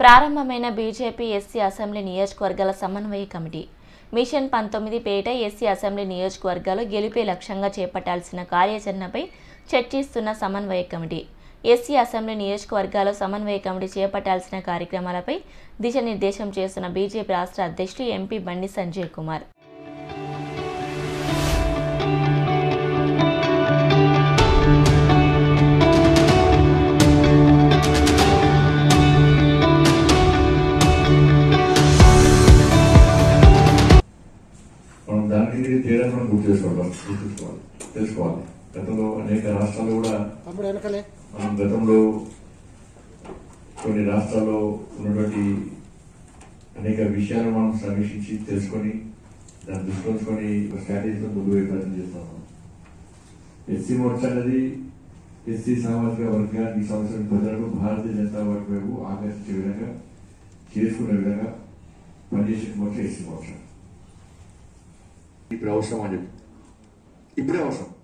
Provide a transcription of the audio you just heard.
ప్రారంభమైన BJP SC assembly నియోజకవర్గాల సమన్వయ కమిటీ మిషన్ పంతొమ్మిది పేట ఎస్సీ అసెంబ్లీ నియోజకవర్గాలు గెలిపే లక్ష్యంగా చేపట్టాల్సిన కార్యాచరణపై చర్చిస్తున్న సమన్వయ కమిటీ ఎస్సీ అసెంబ్లీ నియోజకవర్గాల సమన్వయ కమిటీ చేపట్టాల్సిన కార్యక్రమాలపై దిశానిర్దేశం చేస్తున్న బీజేపీ రాష్ట్ర అధ్యక్షుడు ఎంపీ బండి సంజయ్ కుమార్ మనం దానికి దీనికి తేడా మనం గుర్తు చేసుకోవాలి గుర్తుంచుకోవాలి తెలుసుకోవాలి గతంలో అనేక రాష్ట్రాలు కూడా తమ్ముడు వెనకలే మనం గతంలో కొన్ని రాష్ట్రాల్లో ఉన్నటువంటి అనేక విషయాలు మనం సమీక్షించి తెలుసుకొని దాన్ని దృష్టిలో ఉంచుకొని ఒక స్ట్రాటజీతో ముందు పోయే ప్రయత్నం చేస్తాం ఎస్సీ మోర్చా అనేది ఎస్సీ సామాజిక వర్గానికి ఈ సంవత్సరం ప్రజలకు భారతీయ జనతా పార్టీ వైపు ఆకర్షించే విధంగా చేసుకునే విధంగా పనిచేసే మోర్చా ఎస్సీ మోర్చా ఇప్పుడు అవసరం అని చెప్పి ఇప్పుడే అవసరం